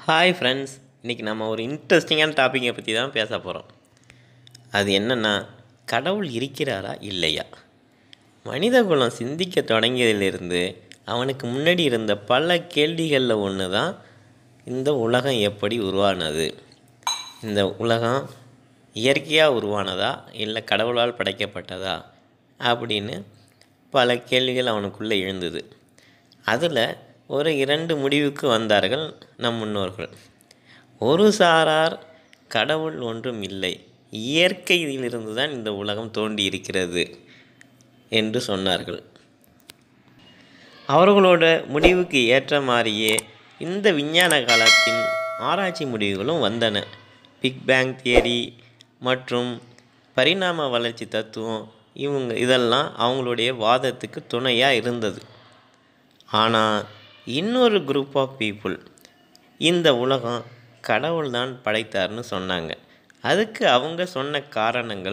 hi friends இன்றைக்கி நம்ம ஒரு இன்ட்ரெஸ்டிங்கான டாப்பிக்கை பற்றி தான் பேச போகிறோம் அது என்னென்னா கடவுள் இருக்கிறாரா இல்லையா மனித குலம் சிந்திக்க தொடங்கியதிலிருந்து அவனுக்கு முன்னாடி இருந்த பல கேள்விகளில் ஒன்று தான் இந்த உலகம் எப்படி உருவானது இந்த உலகம் இயற்கையாக உருவானதா இல்லை கடவுளால் படைக்கப்பட்டதா அப்படின்னு பல கேள்விகள் அவனுக்குள்ளே எழுந்தது அதில் ஒரு இரண்டு முடிவுக்கு வந்தார்கள் நம் முன்னோர்கள் ஒரு சாரார் கடவுள் ஒன்றும் இல்லை இயற்கையிலிருந்து தான் இந்த உலகம் தோன்றி இருக்கிறது என்று சொன்னார்கள் அவர்களோட முடிவுக்கு ஏற்ற மாதிரியே இந்த விஞ்ஞான காலத்தின் ஆராய்ச்சி முடிவுகளும் வந்தன பிக் பேங் தியரி மற்றும் பரிணாம வளர்ச்சி தத்துவம் இவங்க இதெல்லாம் அவங்களுடைய வாதத்துக்கு துணையாக இருந்தது ஆனால் இன்னொரு குரூப் ஆஃப் பீப்புள் இந்த உலகம் கடவுள் தான் படைத்தார்னு சொன்னாங்க அதுக்கு அவங்க சொன்ன காரணங்கள்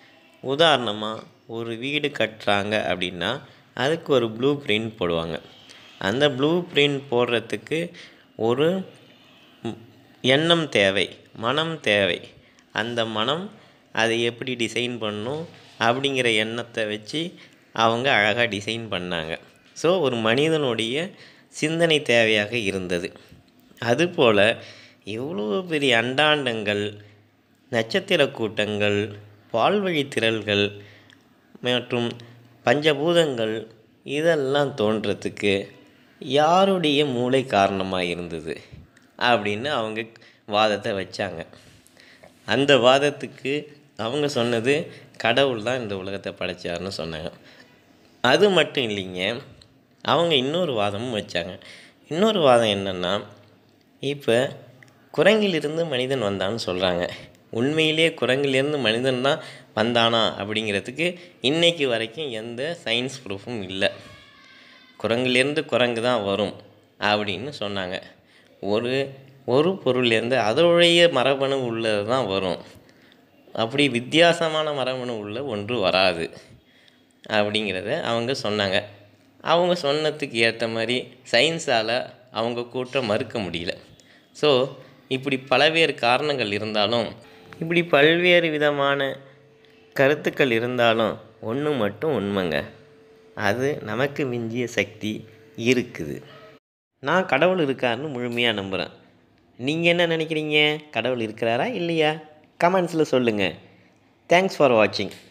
உதாரணமாக ஒரு வீடு கட்டுறாங்க அப்படின்னா அதுக்கு ஒரு ப்ளூ பிரிண்ட் போடுவாங்க அந்த ப்ளூ பிரிண்ட் போடுறதுக்கு ஒரு ம், எண்ணம் தேவை மனம் தேவை அந்த மனம் அதை எப்படி டிசைன் பண்ணணும் அப்படிங்கிற எண்ணத்தை வச்சு அவங்க அழகாக டிசைன் பண்ணாங்க ஸோ ஒரு மனிதனுடைய சிந்தனை தேவையாக இருந்தது அதுபோல் இவ்வளோ பெரிய அண்டாண்டங்கள் நட்சத்திர கூட்டங்கள் பால்வழி திரள்கள் மற்றும் பஞ்சபூதங்கள் இதெல்லாம் தோன்றத்துக்கு யாருடைய மூளை காரணமாக இருந்தது அப்படின்னு அவங்க வாதத்தை வச்சாங்க அந்த வாதத்துக்கு அவங்க சொன்னது கடவுள் தான் இந்த உலகத்தை படைச்சாருன்னு சொன்னாங்க அது மட்டும் இல்லைங்க அவங்க இன்னொரு வாதமும் வச்சாங்க இன்னொரு வாதம் என்னென்னா இப்போ குரங்கிலிருந்து மனிதன் வந்தான்னு சொல்கிறாங்க உண்மையிலேயே குரங்கிலிருந்து மனிதன் தான் வந்தானா அப்படிங்கிறதுக்கு இன்னைக்கு வரைக்கும் எந்த சயின்ஸ் ப்ரூஃபும் இல்லை குரங்குலேருந்து குரங்கு தான் வரும் அப்படின்னு சொன்னாங்க ஒரு ஒரு பொருள்லேருந்து அதோடைய மரபணு உள்ளது தான் வரும் அப்படி வித்தியாசமான மரபணு உள்ள ஒன்று வராது அப்படிங்கிறத அவங்க சொன்னாங்க அவங்க சொன்னதுக்கு ஏற்ற மாதிரி சயின்ஸால் அவங்க கூட்டம் மறுக்க முடியல ஸோ இப்படி பலவேறு காரணங்கள் இருந்தாலும் இப்படி பல்வேறு விதமான கருத்துக்கள் இருந்தாலும் ஒன்று மட்டும் உண்மைங்க அது நமக்கு மிஞ்சிய சக்தி இருக்குது நான் கடவுள் இருக்காருன்னு முழுமையாக நம்புகிறேன் நீங்கள் என்ன நினைக்கிறீங்க கடவுள் இருக்கிறாரா இல்லையா கமெண்ட்ஸில் சொல்லுங்கள் தேங்க்ஸ் ஃபார் வாட்சிங்